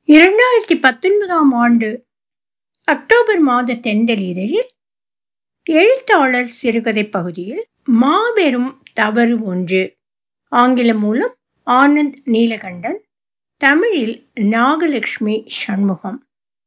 இரண்டாயிரத்தி பத்தொன்பதாம் ஆண்டு அக்டோபர் மாத தென்றல் இதழில் எழுத்தாளர் சிறுகதை பகுதியில் மாபெரும் தவறு ஒன்று ஆங்கிலம் மூலம் ஆனந்த் நீலகண்டன் தமிழில் நாகலட்சுமி சண்முகம்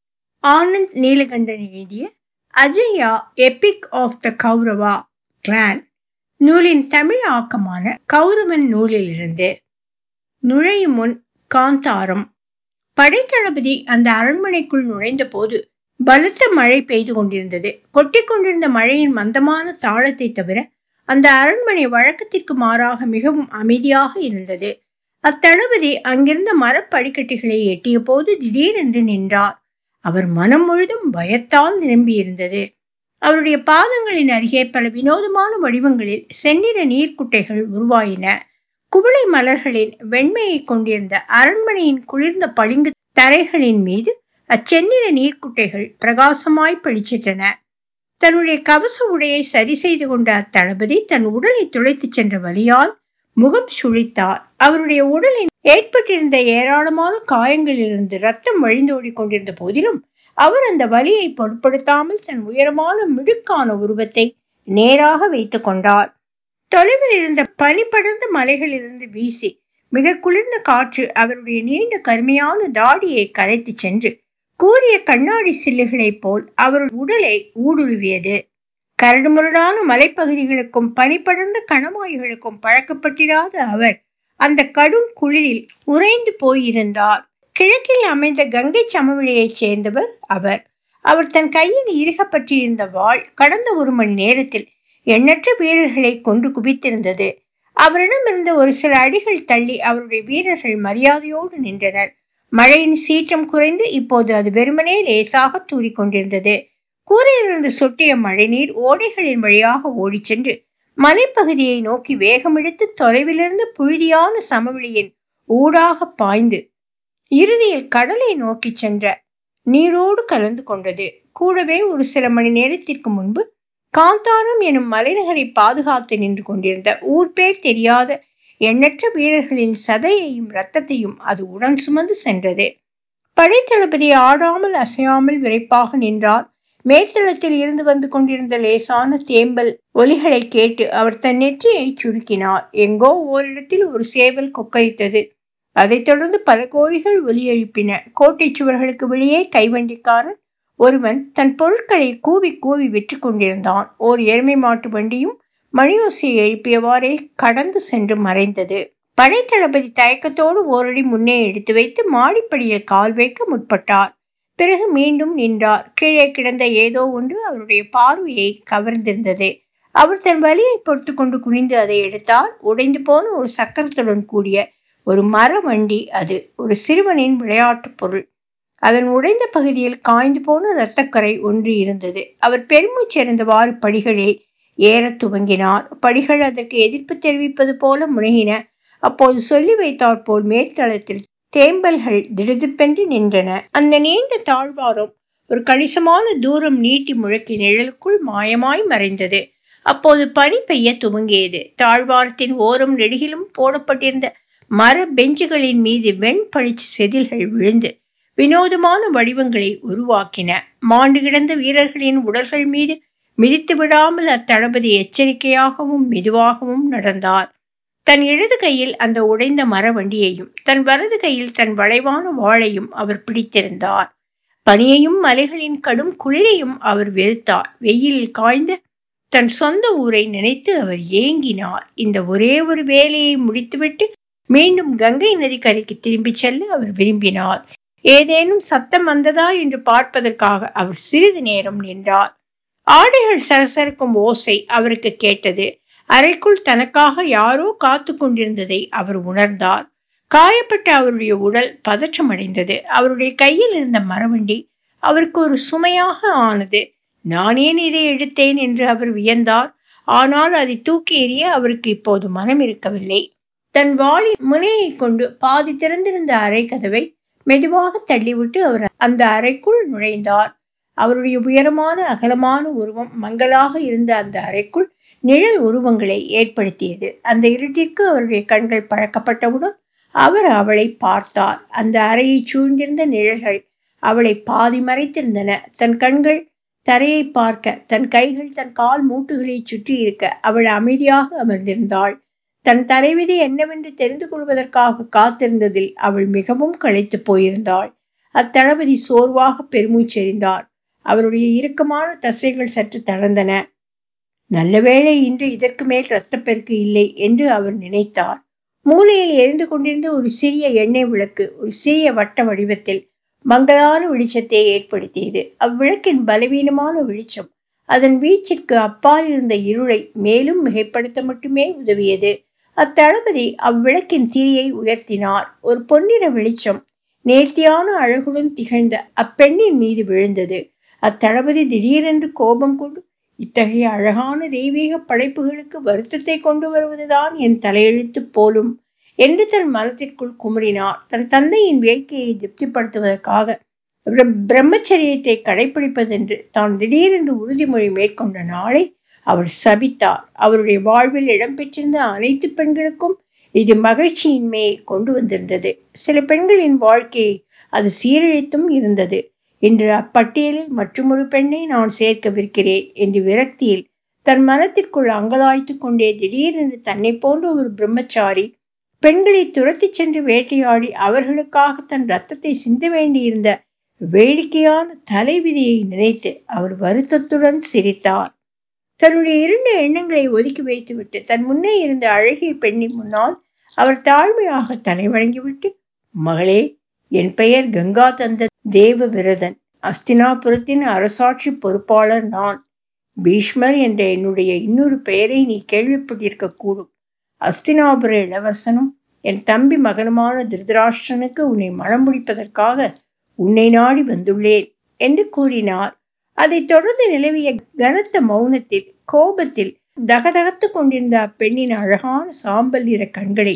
ஆனந்த் நீலகண்டன் எழுதிய Ajaya epic of the Kaurava clan நூலின் தமிழ் ஆக்கமான கௌரவன் நூலிலிருந்து நுழையும் முன் காந்தாரம் படைத்தளபதி அந்த அரண்மனைக்குள் நுழைந்த போது பலத்த மழை பெய்து கொண்டிருந்தது கொட்டிக் கொண்டிருந்த மழையின் மந்தமான தாளத்தை தவிர அந்த அரண்மனை வழக்கத்திற்கு மாறாக மிகவும் அமைதியாக இருந்தது அத்தளபதி அங்கிருந்த மரப்படிக்கட்டுகளை எட்டிய போது திடீரென்று நின்றார் அவர் மனம் முழுதும் பயத்தால் நிரம்பியிருந்தது அவருடைய பாதங்களின் அருகே பல வினோதமான வடிவங்களில் செந்நிற நீர்க்குட்டைகள் உருவாயின குவளை மலர்களின் வெண்மையை கொண்டிருந்த அரண்மனையின் குளிர்ந்த பளிங்கு தரைகளின் மீது அச்செந்நிற நீர்க்குட்டைகள் பிரகாசமாய் பளிச்சிட்டன தன்னுடைய கவச உடையை சரி செய்து கொண்ட அத்தளபதி தன் உடலை துளைத்துச் சென்ற வலியால் முகம் சுழித்தார் அவருடைய உடலில் ஏற்பட்டிருந்த ஏராளமான காயங்களிலிருந்து ரத்தம் வழிந்தோடி கொண்டிருந்த போதிலும் அவர் அந்த வலியை பொருட்படுத்தாமல் தன் உயரமான மிடுக்கான உருவத்தை நேராக வைத்துக் கொண்டார் தொலைவில் இருந்த பனிப்படர்ந்த மலைகளிலிருந்து வீசி மிக குளிர்ந்த காற்று அவருடைய நீண்ட கருமையான தாடியை கலைத்து சென்று கூறிய கண்ணாடி சில்லுகளைப் போல் அவர் உடலை ஊடுருவியது கரடுமுரடான மலைப்பகுதிகளுக்கும் பனிப்படர்ந்த கணவாய்களுக்கும் பழக்கப்பட்டிராத அவர் அந்த கடும் குளிரில் உறைந்து போயிருந்தார் கிழக்கில் அமைந்த கங்கை சமவெளியைச் சேர்ந்தவர் அவர் அவர் தன் கையில் இறுக பற்றியிருந்த வாள் கடந்த ஒரு மணி நேரத்தில் எண்ணற்ற வீரர்களை கொண்டு குவித்திருந்தது அவரிடம் இருந்த ஒரு சில அடிகள் தள்ளி அவருடைய வீரர்கள் மரியாதையோடு நின்றனர் மழையின் சீற்றம் குறைந்து இப்போது அது வெறுமனே லேசாக தூறிக்கொண்டிருந்தது கூரையிலிருந்து சொட்டிய மழைநீர் ஓடைகளின் வழியாக ஓடிச் சென்று மலைப்பகுதியை நோக்கி வேகமெடுத்து தொலைவிலிருந்து புழுதியான சமவெளியின் ஊடாக பாய்ந்து இறுதியில் கடலை நோக்கி சென்ற நீரோடு கலந்து கொண்டது கூடவே ஒரு சில மணி நேரத்திற்கு முன்பு காந்தாரம் எனும் மலைநகரை பாதுகாத்து நின்று கொண்டிருந்த ஊர் பேர் தெரியாத எண்ணற்ற வீரர்களின் சதையையும் இரத்தத்தையும் அது உடன் சுமந்து சென்றது படைத்தளபதி ஆடாமல் அசையாமல் விரைப்பாக நின்றார் மேற்தளத்தில் இருந்து வந்து கொண்டிருந்த லேசான தேம்பல் ஒலிகளை கேட்டு அவர் தன் நெற்றியை சுருக்கினார் எங்கோ ஓரிடத்தில் ஒரு சேவல் கொக்கரித்தது அதைத் தொடர்ந்து பல கோழிகள் ஒலி எழுப்பின கோட்டை சுவர்களுக்கு வெளியே கைவண்டிக்காரன் ஒருவன் தன் பொருட்களை கூவி கூவி விற்று கொண்டிருந்தான் ஓர் எருமை மாட்டு வண்டியும் மணியோசையை எழுப்பியவாறே கடந்து சென்று மறைந்தது படைத்தளபதி தயக்கத்தோடு ஓரடி முன்னே எடுத்து வைத்து மாடிப்படியில் கால் வைக்க முற்பட்டார் பிறகு மீண்டும் நின்றார் கீழே கிடந்த ஏதோ ஒன்று அவருடைய பார்வையை கவர்ந்திருந்தது அவர் தன் வலியை பொறுத்து கொண்டு குனிந்து அதை எடுத்தார் உடைந்து போன ஒரு சக்கரத்துடன் கூடிய ஒரு மர வண்டி அது ஒரு சிறுவனின் விளையாட்டு பொருள் அதன் உடைந்த பகுதியில் காய்ந்து போன இரத்தக்கரை ஒன்று இருந்தது அவர் பெருமூச்சிறந்தவாறு படிகளில் ஏறத் துவங்கினார் படிகள் அதற்கு எதிர்ப்பு தெரிவிப்பது போல முனகின அப்போது சொல்லி வைத்தாற் போல் மேற்தளத்தில் தேம்பல்கள் திடுதிப்பென்று நின்றன அந்த நீண்ட தாழ்வாரம் ஒரு கணிசமான தூரம் நீட்டி முழக்கி நிழலுக்குள் மாயமாய் மறைந்தது அப்போது பனி பெய்ய துவங்கியது தாழ்வாரத்தின் ஓரம் நெடுகிலும் போடப்பட்டிருந்த மர பெஞ்சுகளின் மீது வெண்பளிச்சு செதில்கள் விழுந்து வினோதமான வடிவங்களை உருவாக்கின மாண்டு கிடந்த வீரர்களின் உடல்கள் மீது மிதித்து விடாமல் அத்தளபதி எச்சரிக்கையாகவும் மெதுவாகவும் நடந்தார் தன் இடது கையில் அந்த உடைந்த மர வண்டியையும் தன் வலது கையில் தன் வளைவான வாளையும் அவர் பிடித்திருந்தார் பனியையும் மலைகளின் கடும் குளிரையும் அவர் வெறுத்தார் வெயிலில் காய்ந்த தன் சொந்த ஊரை நினைத்து அவர் ஏங்கினார் இந்த ஒரே ஒரு வேலையை முடித்துவிட்டு மீண்டும் கங்கை நதிக்கரைக்கு திரும்பிச் செல்ல அவர் விரும்பினார் ஏதேனும் சத்தம் வந்ததா என்று பார்ப்பதற்காக அவர் சிறிது நேரம் நின்றார் ஆடைகள் சரசரக்கும் ஓசை அவருக்கு கேட்டது அறைக்குள் தனக்காக யாரோ காத்து கொண்டிருந்ததை அவர் உணர்ந்தார் காயப்பட்ட அவருடைய உடல் பதற்றமடைந்தது அவருடைய கையில் இருந்த மரவண்டி அவருக்கு ஒரு சுமையாக ஆனது நான் ஏன் இதை எடுத்தேன் என்று அவர் வியந்தார் ஆனால் அதை தூக்கி எறிய அவருக்கு இப்போது மனம் இருக்கவில்லை தன் வாளின் முனையை கொண்டு பாதி திறந்திருந்த அறை கதவை மெதுவாக தள்ளிவிட்டு அவர் அந்த அறைக்குள் நுழைந்தார் அவருடைய உயரமான அகலமான உருவம் மங்கலாக இருந்த அந்த அறைக்குள் நிழல் உருவங்களை ஏற்படுத்தியது அந்த இருட்டிற்கு அவருடைய கண்கள் பழக்கப்பட்டவுடன் அவர் அவளை பார்த்தார் அந்த அறையை சூழ்ந்திருந்த நிழல்கள் அவளை பாதி மறைத்திருந்தன தன் கண்கள் தரையை பார்க்க தன் கைகள் தன் கால் மூட்டுகளை சுற்றி இருக்க அவள் அமைதியாக அமர்ந்திருந்தாள் தன் தலைவிதி என்னவென்று தெரிந்து கொள்வதற்காக காத்திருந்ததில் அவள் மிகவும் களைத்து போயிருந்தாள் அத்தளபதி சோர்வாக பெருமூச்செறிந்தார் அவருடைய இறுக்கமான தசைகள் சற்று தளர்ந்தன நல்லவேளை இன்று இதற்கு மேல் இரத்தப்பெருக்கு இல்லை என்று அவர் நினைத்தார் மூலையில் எரிந்து கொண்டிருந்த ஒரு சிறிய எண்ணெய் விளக்கு ஒரு சிறிய வட்ட வடிவத்தில் மங்களான வெளிச்சத்தை ஏற்படுத்தியது அவ்விளக்கின் பலவீனமான வெளிச்சம் அதன் வீச்சிற்கு அப்பால் இருந்த இருளை மேலும் மிகைப்படுத்த மட்டுமே உதவியது அத்தளபதி அவ்விளக்கின் தீயை உயர்த்தினார் ஒரு பொன்னிற வெளிச்சம் நேர்த்தியான அழகுடன் திகழ்ந்த அப்பெண்ணின் மீது விழுந்தது அத்தளபதி திடீரென்று கோபம் கொண்டு இத்தகைய அழகான தெய்வீக படைப்புகளுக்கு வருத்தத்தை கொண்டு வருவதுதான் என் தலையெழுத்து போலும் என்று தன் மனத்திற்குள் குமரினார் தன் தந்தையின் வேட்கையை திருப்திப்படுத்துவதற்காக பிரம்மச்சரியத்தை கடைபிடிப்பதென்று தான் திடீரென்று உறுதிமொழி மேற்கொண்ட நாளை அவர் சபித்தார் அவருடைய வாழ்வில் இடம்பெற்றிருந்த அனைத்து பெண்களுக்கும் இது மகிழ்ச்சியின்மையை கொண்டு வந்திருந்தது சில பெண்களின் வாழ்க்கையை அது சீரழித்தும் இருந்தது இன்று அப்பட்டியலில் மற்றொரு பெண்ணை நான் சேர்க்கவிருக்கிறேன் என்று விரக்தியில் தன் மனத்திற்குள் அங்கலாய்த்து கொண்டே திடீரென்று தன்னை போன்ற ஒரு பிரம்மச்சாரி பெண்களை துரத்தி சென்று வேட்டையாடி அவர்களுக்காக தன் ரத்தத்தை சிந்த வேண்டியிருந்த வேடிக்கையான தலைவிதியை நினைத்து அவர் வருத்தத்துடன் சிரித்தார் தன்னுடைய இருண்ட எண்ணங்களை ஒதுக்கி வைத்துவிட்டு தன் முன்னே இருந்த அழகிய பெண்ணின் முன்னால் அவர் தாழ்மையாக தலை வழங்கிவிட்டு மகளே என் பெயர் கங்கா தந்த தேவ விரதன் அஸ்தினாபுரத்தின் அரசாட்சி பொறுப்பாளர் நான் பீஷ்மர் என்ற என்னுடைய இன்னொரு பெயரை நீ கேள்விப்பட்டிருக்க கூடும் அஸ்தினாபுர இளவரசனும் என் தம்பி மகனுமான திருதராஷ்டிரனுக்கு உன்னை மனம் முடிப்பதற்காக உன்னை நாடி வந்துள்ளேன் என்று கூறினார் அதைத் தொடர்ந்து நிலவிய கனத்த மௌனத்தில் கோபத்தில் தகதகத்து கொண்டிருந்த அப்பெண்ணின் அழகான சாம்பல் நிற கண்களை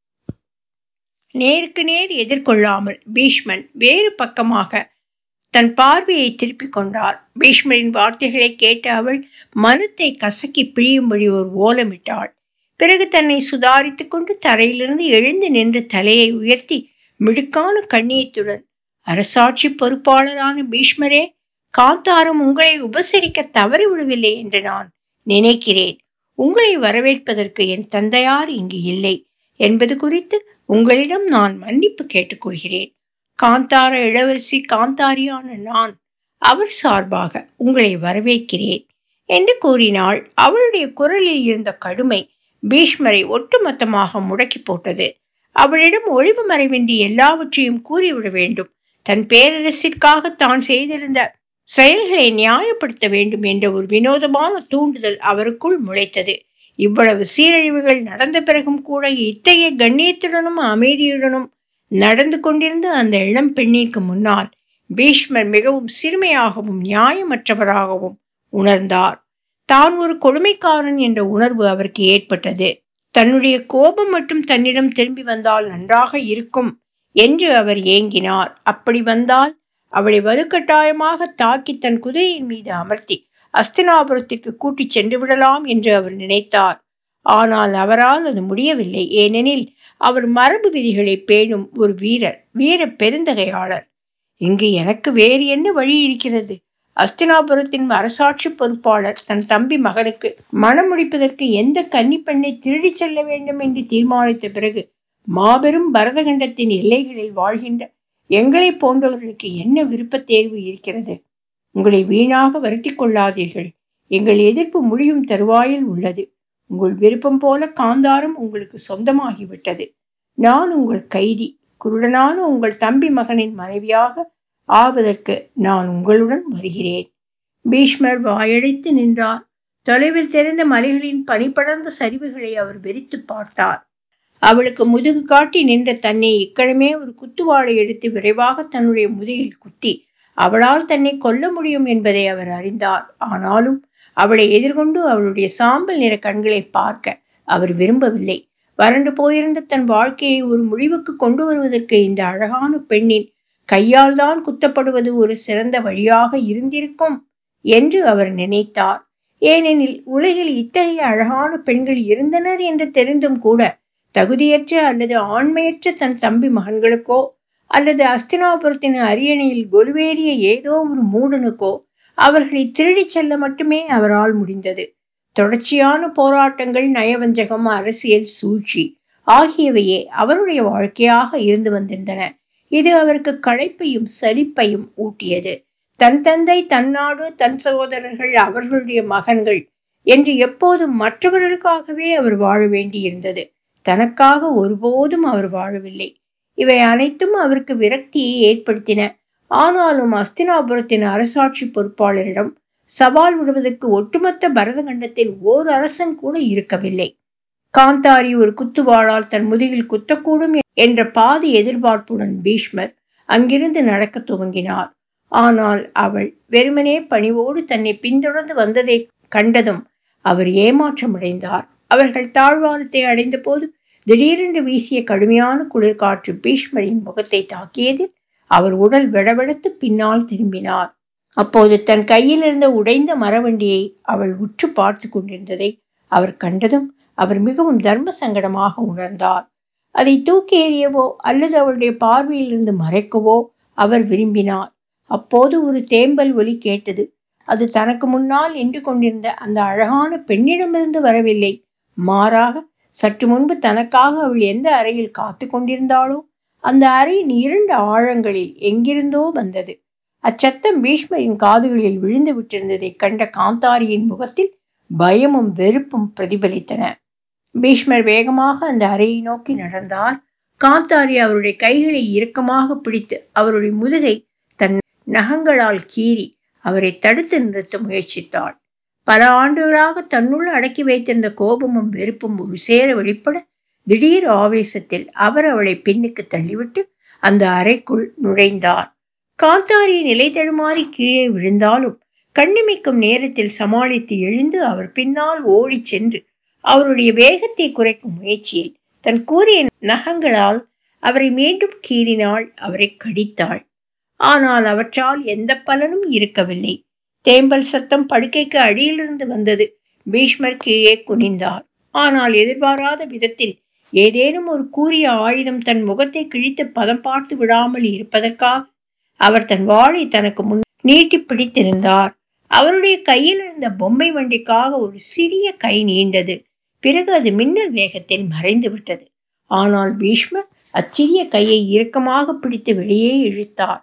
நேருக்கு நேர் எதிர்கொள்ளாமல் பீஷ்மன் வேறு பக்கமாக தன் பார்வையை திருப்பிக் கொண்டார் பீஷ்மரின் வார்த்தைகளை கேட்ட அவள் மனத்தை கசக்கி பிழியும்படி ஒரு ஓலமிட்டாள் பிறகு தன்னை சுதாரித்துக் கொண்டு தரையிலிருந்து எழுந்து நின்று தலையை உயர்த்தி மிடுக்கான கண்ணியத்துடன் அரசாட்சி பொறுப்பாளரான பீஷ்மரே காந்தாரம் உங்களை உபசரிக்க தவறிவிடவில்லை என்று நான் நினைக்கிறேன் உங்களை வரவேற்பதற்கு என் தந்தையார் இங்கு இல்லை என்பது குறித்து உங்களிடம் நான் மன்னிப்பு கேட்டுக்கொள்கிறேன் காந்தார இளவரசி காந்தாரியான நான் அவர் சார்பாக உங்களை வரவேற்கிறேன் என்று கூறினாள் அவளுடைய குரலில் இருந்த கடுமை பீஷ்மரை ஒட்டுமொத்தமாக முடக்கி போட்டது அவளிடம் ஒளிவு மறைவின்றி எல்லாவற்றையும் கூறிவிட வேண்டும் தன் பேரரசிற்காக தான் செய்திருந்த செயல்களை நியாயப்படுத்த வேண்டும் என்ற ஒரு வினோதமான தூண்டுதல் அவருக்குள் முளைத்தது இவ்வளவு சீரழிவுகள் நடந்த பிறகும் கூட இத்தகைய கண்ணியத்துடனும் அமைதியுடனும் நடந்து கொண்டிருந்த அந்த இளம் பெண்ணிற்கு முன்னால் பீஷ்மர் மிகவும் சிறுமையாகவும் நியாயமற்றவராகவும் உணர்ந்தார் தான் ஒரு கொடுமைக்காரன் என்ற உணர்வு அவருக்கு ஏற்பட்டது தன்னுடைய கோபம் மட்டும் தன்னிடம் திரும்பி வந்தால் நன்றாக இருக்கும் என்று அவர் ஏங்கினார் அப்படி வந்தால் அவளை வலுக்கட்டாயமாக தாக்கி தன் குதிரையின் மீது அமர்த்தி அஸ்தினாபுரத்திற்கு கூட்டிச் சென்று விடலாம் என்று அவர் நினைத்தார் ஆனால் அவரால் அது முடியவில்லை ஏனெனில் அவர் மரபு விதிகளை பேணும் ஒரு வீரர் வீர பெருந்தகையாளர் இங்கு எனக்கு வேறு என்ன வழி இருக்கிறது அஸ்தினாபுரத்தின் அரசாட்சி பொறுப்பாளர் தன் தம்பி மகனுக்கு மனம் முடிப்பதற்கு எந்த கன்னி பெண்ணை திருடிச் செல்ல வேண்டும் என்று தீர்மானித்த பிறகு மாபெரும் பரதகண்டத்தின் எல்லைகளில் வாழ்கின்ற எங்களை போன்றவர்களுக்கு என்ன விருப்ப தேர்வு இருக்கிறது உங்களை வீணாக வருத்தி கொள்ளாதீர்கள் எங்கள் எதிர்ப்பு முடியும் தருவாயில் உள்ளது உங்கள் விருப்பம் போல காந்தாரம் உங்களுக்கு சொந்தமாகிவிட்டது நான் உங்கள் கைதி குருடனான உங்கள் தம்பி மகனின் மனைவியாக ஆவதற்கு நான் உங்களுடன் வருகிறேன் பீஷ்மர் வாயடைத்து நின்றார் தொலைவில் தெரிந்த மலைகளின் பனிப்படர்ந்த சரிவுகளை அவர் வெறித்து பார்த்தார் அவளுக்கு முதுகு காட்டி நின்ற தன்னை இக்கணமே ஒரு குத்துவாளை எடுத்து விரைவாக தன்னுடைய முதுகில் குத்தி அவளால் தன்னை கொல்ல முடியும் என்பதை அவர் அறிந்தார் ஆனாலும் அவளை எதிர்கொண்டு அவளுடைய சாம்பல் நிற கண்களை பார்க்க அவர் விரும்பவில்லை வறண்டு போயிருந்த தன் வாழ்க்கையை ஒரு முடிவுக்கு கொண்டு வருவதற்கு இந்த அழகான பெண்ணின் கையால் தான் குத்தப்படுவது ஒரு சிறந்த வழியாக இருந்திருக்கும் என்று அவர் நினைத்தார் ஏனெனில் உலகில் இத்தகைய அழகான பெண்கள் இருந்தனர் என்று தெரிந்தும் கூட தகுதியற்ற அல்லது ஆண்மையற்ற தன் தம்பி மகன்களுக்கோ அல்லது அஸ்தினாபுரத்தின் அரியணையில் கொலுவேறிய ஏதோ ஒரு மூடனுக்கோ அவர்களை திருடிச் செல்ல மட்டுமே அவரால் முடிந்தது தொடர்ச்சியான போராட்டங்கள் நயவஞ்சகம் அரசியல் சூழ்ச்சி ஆகியவையே அவருடைய வாழ்க்கையாக இருந்து வந்திருந்தன இது அவருக்கு களைப்பையும் சலிப்பையும் ஊட்டியது தன் தந்தை தன் நாடு தன் சகோதரர்கள் அவர்களுடைய மகன்கள் என்று எப்போதும் மற்றவர்களுக்காகவே அவர் வாழ வேண்டியிருந்தது தனக்காக ஒருபோதும் அவர் வாழவில்லை இவை அனைத்தும் அவருக்கு விரக்தியை ஏற்படுத்தின ஆனாலும் அஸ்தினாபுரத்தின் அரசாட்சி பொறுப்பாளரிடம் சவால் விடுவதற்கு ஒட்டுமொத்த பரதகண்டத்தில் ஓர் அரசன் கூட இருக்கவில்லை காந்தாரி ஒரு குத்துவாளால் தன் முதுகில் குத்தக்கூடும் என்ற பாதி எதிர்பார்ப்புடன் பீஷ்மர் அங்கிருந்து நடக்க துவங்கினார் ஆனால் அவள் வெறுமனே பணிவோடு தன்னை பின்தொடர்ந்து வந்ததை கண்டதும் அவர் ஏமாற்றமடைந்தார் அவர்கள் தாழ்வாரத்தை அடைந்த போது திடீரென்று வீசிய கடுமையான குளிர்காற்று பீஷ்மரின் முகத்தை தாக்கியதில் அவர் உடல் விடவெடுத்து பின்னால் திரும்பினார் அப்போது தன் கையில் இருந்த உடைந்த மரவண்டியை அவள் உற்று பார்த்து கொண்டிருந்ததை அவர் கண்டதும் அவர் மிகவும் தர்ம சங்கடமாக உணர்ந்தார் அதை தூக்கி எறியவோ அல்லது அவளுடைய பார்வையில் இருந்து மறைக்கவோ அவர் விரும்பினார் அப்போது ஒரு தேம்பல் ஒலி கேட்டது அது தனக்கு முன்னால் நின்று கொண்டிருந்த அந்த அழகான பெண்ணிடமிருந்து வரவில்லை மாறாக சற்று முன்பு தனக்காக அவள் எந்த அறையில் காத்து கொண்டிருந்தாளோ அந்த அறையின் இரண்டு ஆழங்களில் எங்கிருந்தோ வந்தது அச்சத்தம் பீஷ்மரின் காதுகளில் விழுந்து விட்டிருந்ததை கண்ட காந்தாரியின் முகத்தில் பயமும் வெறுப்பும் பிரதிபலித்தன பீஷ்மர் வேகமாக அந்த அறையை நோக்கி நடந்தார் காந்தாரி அவருடைய கைகளை இறுக்கமாக பிடித்து அவருடைய முதுகை தன் நகங்களால் கீறி அவரை தடுத்து நிறுத்த முயற்சித்தாள் பல ஆண்டுகளாக தன்னுள் அடக்கி வைத்திருந்த கோபமும் வெறுப்பும் ஒரு சேர வெளிப்பட திடீர் ஆவேசத்தில் அவர் அவளை பின்னுக்கு தள்ளிவிட்டு அந்த அறைக்குள் நுழைந்தார் காந்தாரி நிலை தடுமாறி கீழே விழுந்தாலும் கண்ணிமைக்கும் நேரத்தில் சமாளித்து எழுந்து அவர் பின்னால் ஓடிச் சென்று அவருடைய வேகத்தை குறைக்கும் முயற்சியில் தன் கூறிய நகங்களால் அவரை மீண்டும் கீறினாள் அவரை கடித்தாள் ஆனால் அவற்றால் எந்த பலனும் இருக்கவில்லை தேம்பல் சத்தம் படுக்கைக்கு அடியிலிருந்து வந்தது பீஷ்மர் கீழே குனிந்தார் ஆனால் எதிர்பாராத விதத்தில் ஏதேனும் ஒரு கூறிய ஆயுதம் தன் முகத்தை கிழித்து பதம் பார்த்து விடாமல் இருப்பதற்காக அவர் தன் வாளை தனக்கு முன் நீட்டி பிடித்திருந்தார் அவருடைய கையில் இருந்த பொம்மை வண்டிக்காக ஒரு சிறிய கை நீண்டது பிறகு அது மின்னல் வேகத்தில் மறைந்து விட்டது ஆனால் பீஷ்மர் அச்சிறிய கையை இறுக்கமாக பிடித்து வெளியே இழுத்தார்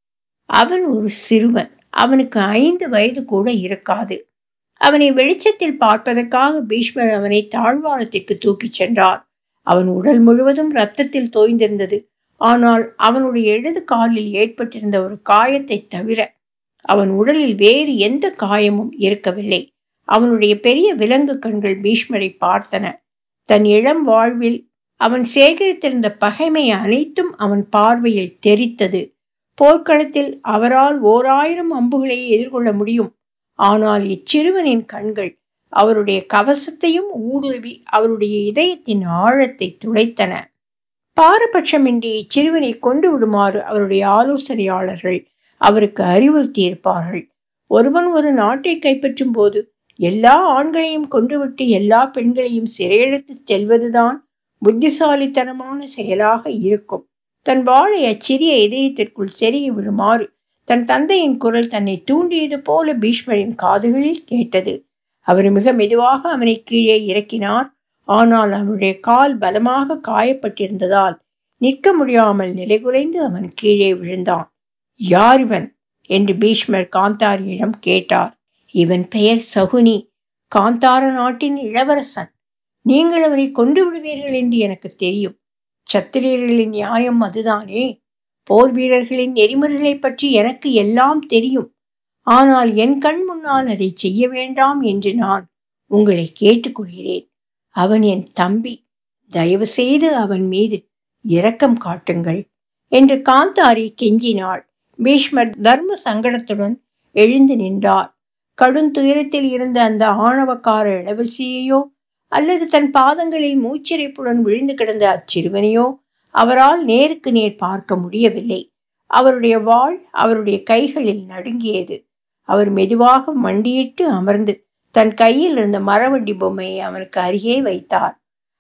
அவன் ஒரு சிறுவன் அவனுக்கு ஐந்து வயது கூட இருக்காது அவனை வெளிச்சத்தில் பார்ப்பதற்காக பீஷ்மர் அவனை தாழ்வாரத்திற்கு தூக்கிச் சென்றார் அவன் உடல் முழுவதும் ரத்தத்தில் தோய்ந்திருந்தது ஆனால் அவனுடைய இடது காலில் ஏற்பட்டிருந்த ஒரு காயத்தை தவிர அவன் உடலில் வேறு எந்த காயமும் இருக்கவில்லை அவனுடைய பெரிய விலங்கு கண்கள் பீஷ்மரை பார்த்தன தன் இளம் வாழ்வில் அவன் சேகரித்திருந்த பகைமை அனைத்தும் அவன் பார்வையில் தெரித்தது போர்க்களத்தில் அவரால் ஓர் ஆயிரம் அம்புகளை எதிர்கொள்ள முடியும் ஆனால் இச்சிறுவனின் கண்கள் அவருடைய கவசத்தையும் ஊடுருவி அவருடைய இதயத்தின் ஆழத்தை துளைத்தன பாரபட்சமின்றி இச்சிறுவனை கொண்டு விடுமாறு அவருடைய ஆலோசனையாளர்கள் அவருக்கு அறிவுறுத்தியிருப்பார்கள் ஒருவன் ஒரு நாட்டை கைப்பற்றும் போது எல்லா ஆண்களையும் கொன்றுவிட்டு எல்லா பெண்களையும் சிறையெடுத்து செல்வதுதான் புத்திசாலித்தனமான செயலாக இருக்கும் தன் வாளை அச்சிறிய இதயத்திற்குள் செருகி விடுமாறு தன் தந்தையின் குரல் தன்னை தூண்டியது போல பீஷ்மரின் காதுகளில் கேட்டது அவர் மிக மெதுவாக அவனை கீழே இறக்கினார் ஆனால் அவனுடைய கால் பலமாக காயப்பட்டிருந்ததால் நிற்க முடியாமல் நிலைகுலைந்து அவன் கீழே விழுந்தான் யார் இவன் என்று பீஷ்மர் காந்தாரியிடம் கேட்டார் இவன் பெயர் சகுனி காந்தார நாட்டின் இளவரசன் நீங்கள் அவனை கொண்டு விடுவீர்கள் என்று எனக்கு தெரியும் சத்திரியர்களின் நியாயம் அதுதானே போர் வீரர்களின் நெறிமுறைகளை பற்றி எனக்கு எல்லாம் தெரியும் ஆனால் என் கண் முன்னால் அதை செய்ய வேண்டாம் என்று நான் உங்களை கேட்டுக்கொள்கிறேன் அவன் என் தம்பி தயவு செய்து அவன் மீது இரக்கம் காட்டுங்கள் என்று காந்தாரி கெஞ்சினாள் பீஷ்மர் தர்ம சங்கடத்துடன் எழுந்து நின்றார் கடுந்துயரத்தில் இருந்த அந்த ஆணவக்கார இளவரசியையோ அல்லது தன் பாதங்களில் மூச்சிறைப்புடன் விழுந்து கிடந்த அச்சிறுவனையோ அவரால் நேருக்கு நேர் பார்க்க முடியவில்லை அவருடைய வாள் அவருடைய கைகளில் நடுங்கியது அவர் மெதுவாக மண்டியிட்டு அமர்ந்து தன் கையில் இருந்த மரவண்டி பொம்மையை அவனுக்கு அருகே வைத்தார்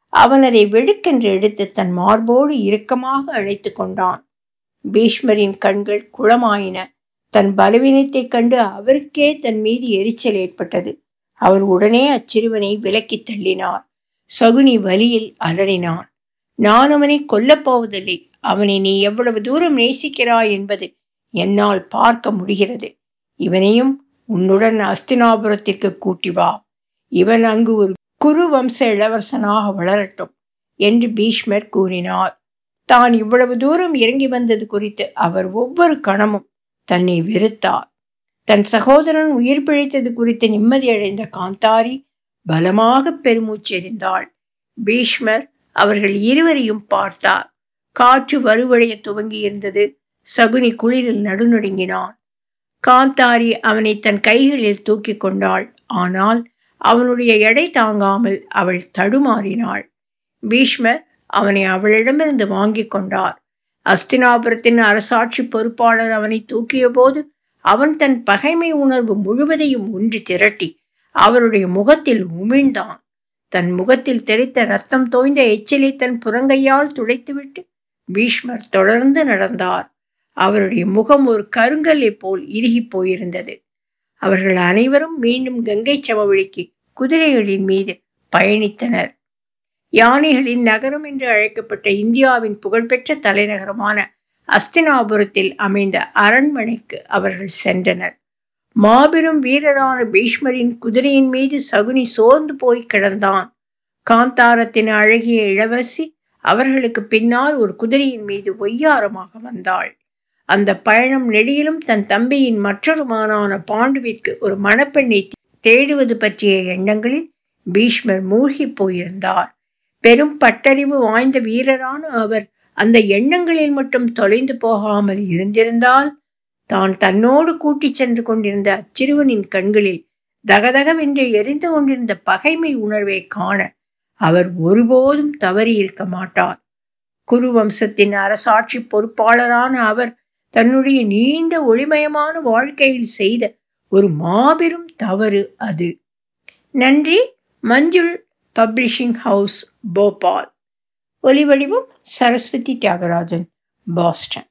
அவன் அதை வெடுக்கென்று எடுத்து தன் மார்போடு இறுக்கமாக அழைத்து கொண்டான் பீஷ்மரின் கண்கள் குளமாயின தன் பலவீனத்தைக் கண்டு அவருக்கே தன் மீது எரிச்சல் ஏற்பட்டது அவர் உடனே அச்சிறுவனை விலக்கி தள்ளினார் சகுனி வலியில் அலறினான் நான் அவனை கொல்லப் போவதில்லை அவனை நீ எவ்வளவு தூரம் நேசிக்கிறாய் என்பது என்னால் பார்க்க முடிகிறது இவனையும் உன்னுடன் அஸ்தினாபுரத்திற்கு கூட்டி வா இவன் அங்கு ஒரு குரு வம்ச இளவரசனாக வளரட்டும் என்று பீஷ்மர் கூறினார் தான் இவ்வளவு தூரம் இறங்கி வந்தது குறித்து அவர் ஒவ்வொரு கணமும் தன்னை வெறுத்தார் தன் சகோதரன் உயிர் பிழைத்தது குறித்து நிம்மதியடைந்த காந்தாரி பலமாக பெருமூச்செறிந்தாள் பீஷ்மர் அவர்கள் இருவரையும் பார்த்தார் காற்று வலுவடைய துவங்கி இருந்தது சகுனி குளிரில் நடுநடுங்கினான் காந்தாரி அவனை தன் கைகளில் தூக்கி கொண்டாள் ஆனால் அவனுடைய எடை தாங்காமல் அவள் தடுமாறினாள் பீஷ்மர் அவனை அவளிடமிருந்து வாங்கி கொண்டார் அஸ்தினாபுரத்தின் அரசாட்சி பொறுப்பாளர் அவனை தூக்கிய போது அவன் தன் பகைமை உணர்வு முழுவதையும் ஒன்று திரட்டி அவருடைய முகத்தில் உமிழ்ந்தான் தன் முகத்தில் தெரித்த ரத்தம் தோய்ந்த எச்சிலை தன் புறங்கையால் துடைத்துவிட்டு பீஷ்மர் தொடர்ந்து நடந்தார் அவருடைய முகம் ஒரு கருங்கல்லை போல் இறுகி போயிருந்தது அவர்கள் அனைவரும் மீண்டும் கங்கை சமவெளிக்கு குதிரைகளின் மீது பயணித்தனர் யானைகளின் நகரம் என்று அழைக்கப்பட்ட இந்தியாவின் புகழ்பெற்ற தலைநகரமான அஸ்தினாபுரத்தில் அமைந்த அரண்மனைக்கு அவர்கள் சென்றனர் மாபெரும் வீரரான பீஷ்மரின் குதிரையின் மீது சகுனி சோர்ந்து போய் கிடந்தான் காந்தாரத்தின் அழகிய இளவரசி அவர்களுக்கு பின்னால் ஒரு குதிரையின் மீது ஒய்யாரமாக வந்தாள் அந்த பயணம் நெடியிலும் தன் தம்பியின் மற்றொரு மானான பாண்டுவிற்கு ஒரு மணப்பெண்ணை தேடுவது பற்றிய எண்ணங்களில் பீஷ்மர் மூழ்கி போயிருந்தார் பெரும் பட்டறிவு வாய்ந்த வீரரான அவர் அந்த எண்ணங்களில் மட்டும் தொலைந்து போகாமல் இருந்திருந்தால் தான் தன்னோடு கூட்டிச் சென்று கொண்டிருந்த அச்சிறுவனின் கண்களில் தகதகவென்று எரிந்து கொண்டிருந்த பகைமை உணர்வை காண அவர் ஒருபோதும் தவறி இருக்க மாட்டார் குரு வம்சத்தின் அரசாட்சி பொறுப்பாளரான அவர் தன்னுடைய நீண்ட ஒளிமயமான வாழ்க்கையில் செய்த ஒரு மாபெரும் தவறு அது நன்றி மஞ்சுள் பப்ளிஷிங் ஹவுஸ் போபால் ஒலிவடிவம் சரஸ்வதி தியாகராஜன் பாஸ்டன்